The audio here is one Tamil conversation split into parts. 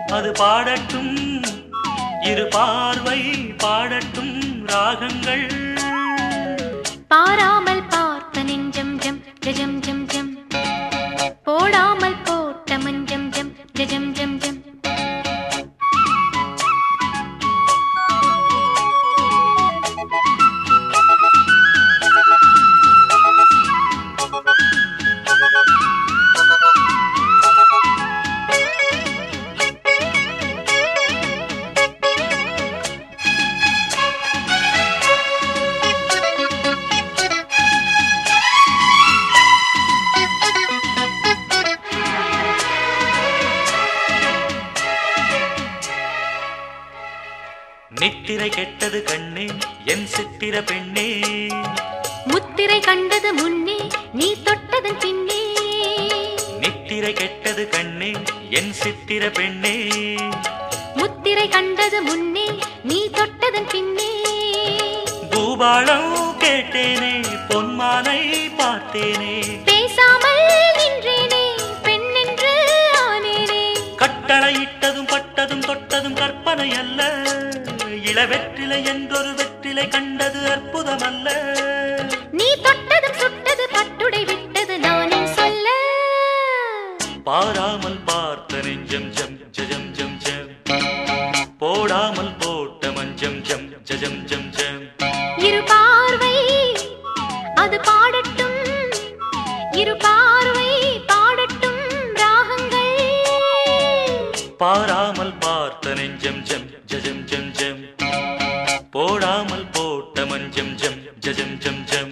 அது பாடட்டும் இரு பார்வை பாடட்டும் ராகங்கள் பாராமல் பார்த்த நெஞ்சம் ஜம் ஜம் ஜம் ஜம் போடாமல் போட்ட மஞ்சம் ஜம் ஜம் ஜம் ஜம் நித்திரை கெட்டது கண்ணே என் சித்திர பெண்ணே முத்திரை கண்டது முன்னே நீ தொட்டதன் பின்னே நித்திரை கெட்டது கண்ணே என் சித்திர பெண்ணே முத்திரை கண்டது முன்னே நீ தொட்டதன் பின்னே பூபாளம் கேட்டேனே பொன்மானை பார்த்தேனே பேசாமல் நின்றேனே பெண்ணென்று ஆனேனே கட்டளையிட்டதும் பட்டதும் தொட்டதும் கற்பனை அல்ல இளவெற்றிலை என்றொரு வெற்றிலை கண்டது அற்புதம் அல்ல நீ தொட்டதும் சுட்டது பட்டுடை விட்டது நானும் சொல்ல பாராமல் பார்த்த நெஞ்சம் ஜம் ஜஜம் ஜம் ஜம் போடாமல் போட்ட மஞ்சம் ஜம் ஜஜம் ஜம் ஜம் இரு பார்வை அது பாடட்டும் இரு பார்வை பாடட்டும் ராகங்கள் பாராமல் பார்த்த நெஞ்சம் ஜம் ஜஜம் ஜம் ஜம் போடாமல் போட்ட மஞ்சம் ஜம் ஜஜம் ஜம் ஜம்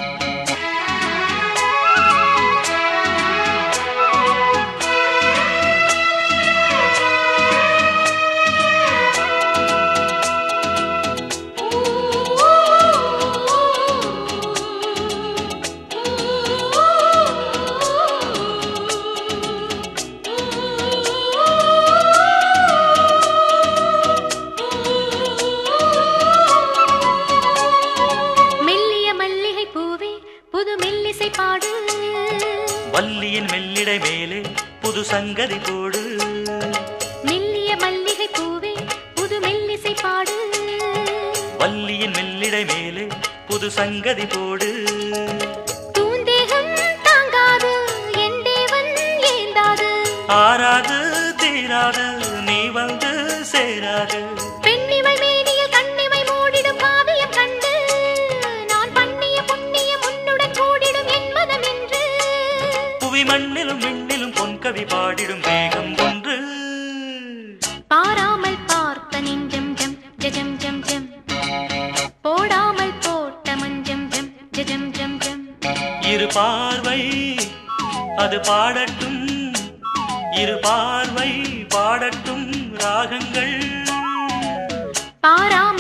மெல்லிய மல்லிகை பூவே புது மெல்லிசை பாடு வள்ளியின் மெல்லிடை மேலே புது சங்கதி போடு மெல்லிய மல்லிகை பூவே புது மெல்லிசை பாடு வள்ளியின் மெல்லிடை மேலே புது சங்கதி போடு தூந்தேகம் தாங்காது என் தேவன் ஏந்தாது ஆறாது தீராது நீ வந்து சேராது பெண்ணிமை மேனியில் கண்ணிமை மூடிடும் காவியம் கண்டு நான் பண்ணிய புண்ணியம் உன்னுடன் கூடிடும் என் மதம் என்று புவி மண்ணிலும் விண்ணிலும் பொன்கவி பாடிடும் வேகம் ஒன்று பாராமல் பார்த்த நெஞ்சம் ஜம் ஜம் ஜம் ஜம் போடாமல் போட்ட மஞ்சம் ஜம் ஜம் ஜம் ஜம் இரு பார்வை அது பாடட்டும் இரு பார்வை பாடட்டும் ராகங்கள் பாராமல்